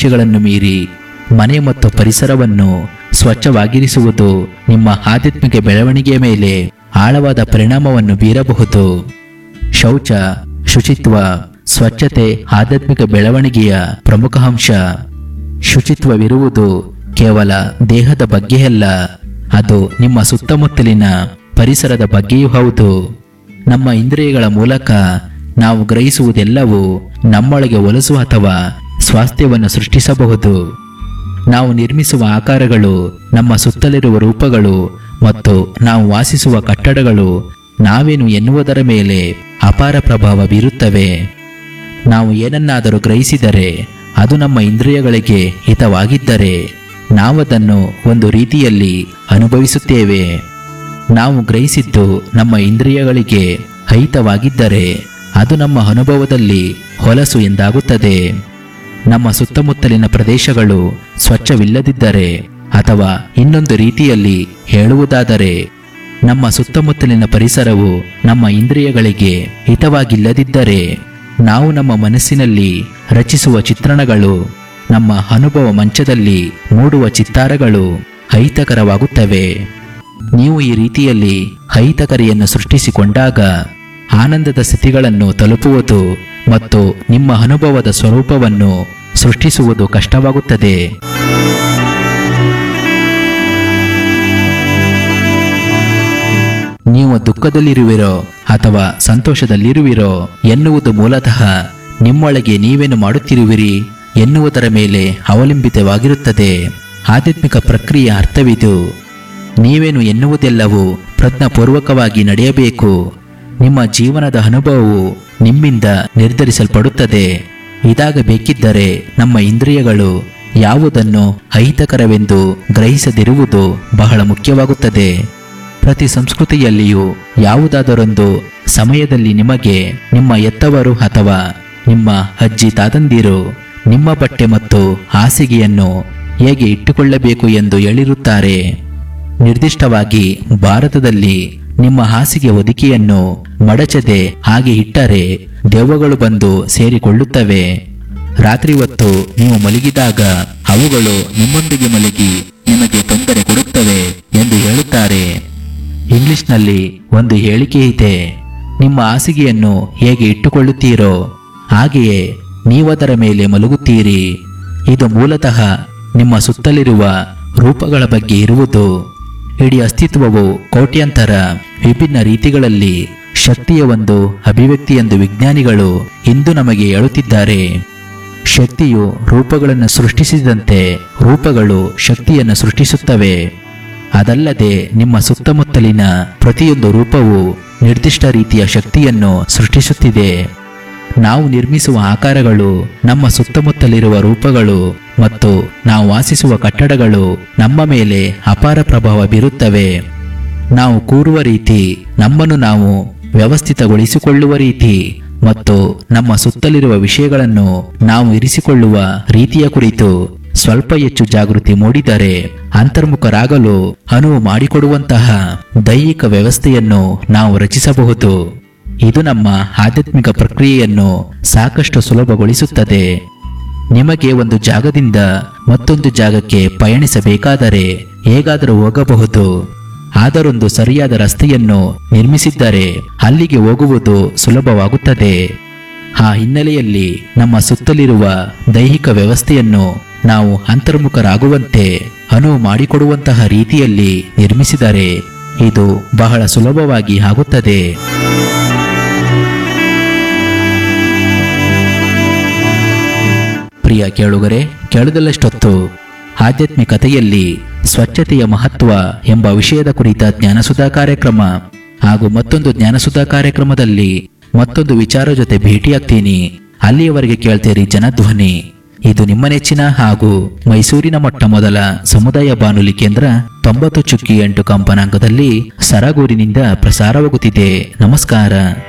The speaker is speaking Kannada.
ನಿರೀಕ್ಷೆಗಳನ್ನು ಮೀರಿ ಮನೆ ಮತ್ತು ಪರಿಸರವನ್ನು ಸ್ವಚ್ಛವಾಗಿರಿಸುವುದು ನಿಮ್ಮ ಆಧ್ಯಾತ್ಮಿಕ ಬೆಳವಣಿಗೆಯ ಮೇಲೆ ಆಳವಾದ ಪರಿಣಾಮವನ್ನು ಬೀರಬಹುದು ಶೌಚ ಶುಚಿತ್ವ ಸ್ವಚ್ಛತೆ ಆಧ್ಯಾತ್ಮಿಕ ಬೆಳವಣಿಗೆಯ ಪ್ರಮುಖ ಅಂಶ ಶುಚಿತ್ವವಿರುವುದು ಕೇವಲ ದೇಹದ ಬಗ್ಗೆಯಲ್ಲ ಅದು ನಿಮ್ಮ ಸುತ್ತಮುತ್ತಲಿನ ಪರಿಸರದ ಬಗ್ಗೆಯೂ ಹೌದು ನಮ್ಮ ಇಂದ್ರಿಯಗಳ ಮೂಲಕ ನಾವು ಗ್ರಹಿಸುವುದೆಲ್ಲವೂ ನಮ್ಮೊಳಗೆ ಒಲಸು ಅಥವಾ ಸ್ವಾಸ್ಥ್ಯವನ್ನು ಸೃಷ್ಟಿಸಬಹುದು ನಾವು ನಿರ್ಮಿಸುವ ಆಕಾರಗಳು ನಮ್ಮ ಸುತ್ತಲಿರುವ ರೂಪಗಳು ಮತ್ತು ನಾವು ವಾಸಿಸುವ ಕಟ್ಟಡಗಳು ನಾವೇನು ಎನ್ನುವುದರ ಮೇಲೆ ಅಪಾರ ಪ್ರಭಾವ ಬೀರುತ್ತವೆ ನಾವು ಏನನ್ನಾದರೂ ಗ್ರಹಿಸಿದರೆ ಅದು ನಮ್ಮ ಇಂದ್ರಿಯಗಳಿಗೆ ಹಿತವಾಗಿದ್ದರೆ ನಾವದನ್ನು ಒಂದು ರೀತಿಯಲ್ಲಿ ಅನುಭವಿಸುತ್ತೇವೆ ನಾವು ಗ್ರಹಿಸಿದ್ದು ನಮ್ಮ ಇಂದ್ರಿಯಗಳಿಗೆ ಅಹಿತವಾಗಿದ್ದರೆ ಅದು ನಮ್ಮ ಅನುಭವದಲ್ಲಿ ಹೊಲಸು ಎಂದಾಗುತ್ತದೆ ನಮ್ಮ ಸುತ್ತಮುತ್ತಲಿನ ಪ್ರದೇಶಗಳು ಸ್ವಚ್ಛವಿಲ್ಲದಿದ್ದರೆ ಅಥವಾ ಇನ್ನೊಂದು ರೀತಿಯಲ್ಲಿ ಹೇಳುವುದಾದರೆ ನಮ್ಮ ಸುತ್ತಮುತ್ತಲಿನ ಪರಿಸರವು ನಮ್ಮ ಇಂದ್ರಿಯಗಳಿಗೆ ಹಿತವಾಗಿಲ್ಲದಿದ್ದರೆ ನಾವು ನಮ್ಮ ಮನಸ್ಸಿನಲ್ಲಿ ರಚಿಸುವ ಚಿತ್ರಣಗಳು ನಮ್ಮ ಅನುಭವ ಮಂಚದಲ್ಲಿ ಮೂಡುವ ಚಿತ್ತಾರಗಳು ಅಹಿತಕರವಾಗುತ್ತವೆ ನೀವು ಈ ರೀತಿಯಲ್ಲಿ ಅಹಿತಕರಿಯನ್ನು ಸೃಷ್ಟಿಸಿಕೊಂಡಾಗ ಆನಂದದ ಸ್ಥಿತಿಗಳನ್ನು ತಲುಪುವುದು ಮತ್ತು ನಿಮ್ಮ ಅನುಭವದ ಸ್ವರೂಪವನ್ನು ಸೃಷ್ಟಿಸುವುದು ಕಷ್ಟವಾಗುತ್ತದೆ ನೀವು ದುಃಖದಲ್ಲಿರುವಿರೋ ಅಥವಾ ಸಂತೋಷದಲ್ಲಿರುವಿರೋ ಎನ್ನುವುದು ಮೂಲತಃ ನಿಮ್ಮೊಳಗೆ ನೀವೇನು ಮಾಡುತ್ತಿರುವಿರಿ ಎನ್ನುವುದರ ಮೇಲೆ ಅವಲಂಬಿತವಾಗಿರುತ್ತದೆ ಆಧ್ಯಾತ್ಮಿಕ ಪ್ರಕ್ರಿಯೆಯ ಅರ್ಥವಿದು ನೀವೇನು ಎನ್ನುವುದೆಲ್ಲವೂ ಪ್ರಜ್ಞಾಪೂರ್ವಕವಾಗಿ ನಡೆಯಬೇಕು ನಿಮ್ಮ ಜೀವನದ ಅನುಭವವು ನಿಮ್ಮಿಂದ ನಿರ್ಧರಿಸಲ್ಪಡುತ್ತದೆ ಇದಾಗಬೇಕಿದ್ದರೆ ನಮ್ಮ ಇಂದ್ರಿಯಗಳು ಯಾವುದನ್ನು ಅಹಿತಕರವೆಂದು ಗ್ರಹಿಸದಿರುವುದು ಬಹಳ ಮುಖ್ಯವಾಗುತ್ತದೆ ಪ್ರತಿ ಸಂಸ್ಕೃತಿಯಲ್ಲಿಯೂ ಯಾವುದಾದರೊಂದು ಸಮಯದಲ್ಲಿ ನಿಮಗೆ ನಿಮ್ಮ ಎತ್ತವರು ಅಥವಾ ನಿಮ್ಮ ಅಜ್ಜಿ ತಾತಂದಿರು ನಿಮ್ಮ ಬಟ್ಟೆ ಮತ್ತು ಹಾಸಿಗೆಯನ್ನು ಹೇಗೆ ಇಟ್ಟುಕೊಳ್ಳಬೇಕು ಎಂದು ಹೇಳಿರುತ್ತಾರೆ ನಿರ್ದಿಷ್ಟವಾಗಿ ಭಾರತದಲ್ಲಿ ನಿಮ್ಮ ಹಾಸಿಗೆ ಹೊದಿಕೆಯನ್ನು ಮಡಚದೆ ಹಾಗೆ ಇಟ್ಟರೆ ದೆವ್ವಗಳು ಬಂದು ಸೇರಿಕೊಳ್ಳುತ್ತವೆ ರಾತ್ರಿ ಹೊತ್ತು ನೀವು ಮಲಗಿದಾಗ ಅವುಗಳು ನಿಮ್ಮೊಂದಿಗೆ ಮಲಗಿ ನಿಮಗೆ ತೊಂದರೆ ಕೊಡುತ್ತವೆ ಎಂದು ಹೇಳುತ್ತಾರೆ ಇಂಗ್ಲಿಷ್ನಲ್ಲಿ ಒಂದು ಹೇಳಿಕೆ ಇದೆ ನಿಮ್ಮ ಹಾಸಿಗೆಯನ್ನು ಹೇಗೆ ಇಟ್ಟುಕೊಳ್ಳುತ್ತೀರೋ ಹಾಗೆಯೇ ನೀವದರ ಮೇಲೆ ಮಲಗುತ್ತೀರಿ ಇದು ಮೂಲತಃ ನಿಮ್ಮ ಸುತ್ತಲಿರುವ ರೂಪಗಳ ಬಗ್ಗೆ ಇರುವುದು ಇಡೀ ಅಸ್ತಿತ್ವವು ಕೋಟ್ಯಾಂತರ ವಿಭಿನ್ನ ರೀತಿಗಳಲ್ಲಿ ಶಕ್ತಿಯ ಒಂದು ಅಭಿವ್ಯಕ್ತಿ ಎಂದು ವಿಜ್ಞಾನಿಗಳು ಇಂದು ನಮಗೆ ಹೇಳುತ್ತಿದ್ದಾರೆ ಶಕ್ತಿಯು ರೂಪಗಳನ್ನು ಸೃಷ್ಟಿಸಿದಂತೆ ರೂಪಗಳು ಶಕ್ತಿಯನ್ನು ಸೃಷ್ಟಿಸುತ್ತವೆ ಅದಲ್ಲದೆ ನಿಮ್ಮ ಸುತ್ತಮುತ್ತಲಿನ ಪ್ರತಿಯೊಂದು ರೂಪವು ನಿರ್ದಿಷ್ಟ ರೀತಿಯ ಶಕ್ತಿಯನ್ನು ಸೃಷ್ಟಿಸುತ್ತಿದೆ ನಾವು ನಿರ್ಮಿಸುವ ಆಕಾರಗಳು ನಮ್ಮ ಸುತ್ತಮುತ್ತಲಿರುವ ರೂಪಗಳು ಮತ್ತು ನಾವು ವಾಸಿಸುವ ಕಟ್ಟಡಗಳು ನಮ್ಮ ಮೇಲೆ ಅಪಾರ ಪ್ರಭಾವ ಬೀರುತ್ತವೆ ನಾವು ಕೂರುವ ರೀತಿ ನಮ್ಮನ್ನು ನಾವು ವ್ಯವಸ್ಥಿತಗೊಳಿಸಿಕೊಳ್ಳುವ ರೀತಿ ಮತ್ತು ನಮ್ಮ ಸುತ್ತಲಿರುವ ವಿಷಯಗಳನ್ನು ನಾವು ಇರಿಸಿಕೊಳ್ಳುವ ರೀತಿಯ ಕುರಿತು ಸ್ವಲ್ಪ ಹೆಚ್ಚು ಜಾಗೃತಿ ಮೂಡಿದರೆ ಅಂತರ್ಮುಖರಾಗಲು ಅನುವು ಮಾಡಿಕೊಡುವಂತಹ ದೈಹಿಕ ವ್ಯವಸ್ಥೆಯನ್ನು ನಾವು ರಚಿಸಬಹುದು ಇದು ನಮ್ಮ ಆಧ್ಯಾತ್ಮಿಕ ಪ್ರಕ್ರಿಯೆಯನ್ನು ಸಾಕಷ್ಟು ಸುಲಭಗೊಳಿಸುತ್ತದೆ ನಿಮಗೆ ಒಂದು ಜಾಗದಿಂದ ಮತ್ತೊಂದು ಜಾಗಕ್ಕೆ ಪಯಣಿಸಬೇಕಾದರೆ ಹೇಗಾದರೂ ಹೋಗಬಹುದು ಆದರೊಂದು ಸರಿಯಾದ ರಸ್ತೆಯನ್ನು ನಿರ್ಮಿಸಿದ್ದರೆ ಅಲ್ಲಿಗೆ ಹೋಗುವುದು ಸುಲಭವಾಗುತ್ತದೆ ಆ ಹಿನ್ನೆಲೆಯಲ್ಲಿ ನಮ್ಮ ಸುತ್ತಲಿರುವ ದೈಹಿಕ ವ್ಯವಸ್ಥೆಯನ್ನು ನಾವು ಅಂತರ್ಮುಖರಾಗುವಂತೆ ಅನುವು ಮಾಡಿಕೊಡುವಂತಹ ರೀತಿಯಲ್ಲಿ ನಿರ್ಮಿಸಿದರೆ ಇದು ಬಹಳ ಸುಲಭವಾಗಿ ಆಗುತ್ತದೆ ಪ್ರಿಯ ಕೇಳುಗರೆ ಕೇಳದಲ್ಲಷ್ಟೊತ್ತು ಆಧ್ಯಾತ್ಮಿಕತೆಯಲ್ಲಿ ಸ್ವಚ್ಛತೆಯ ಮಹತ್ವ ಎಂಬ ವಿಷಯದ ಕುರಿತ ಜ್ಞಾನಸುಧಾ ಕಾರ್ಯಕ್ರಮ ಹಾಗೂ ಮತ್ತೊಂದು ಜ್ಞಾನಸುಧಾ ಕಾರ್ಯಕ್ರಮದಲ್ಲಿ ಮತ್ತೊಂದು ವಿಚಾರ ಜೊತೆ ಭೇಟಿಯಾಗ್ತೀನಿ ಅಲ್ಲಿಯವರೆಗೆ ಕೇಳ್ತೀರಿ ಜನಧ್ವನಿ ಇದು ನಿಮ್ಮ ನೆಚ್ಚಿನ ಹಾಗೂ ಮೈಸೂರಿನ ಮೊಟ್ಟ ಮೊದಲ ಸಮುದಾಯ ಬಾನುಲಿ ಕೇಂದ್ರ ತೊಂಬತ್ತು ಚುಕ್ಕಿ ಎಂಟು ಕಂಪನಾಂಕದಲ್ಲಿ ಸರಗೂರಿನಿಂದ ಪ್ರಸಾರವಾಗುತ್ತಿದೆ ನಮಸ್ಕಾರ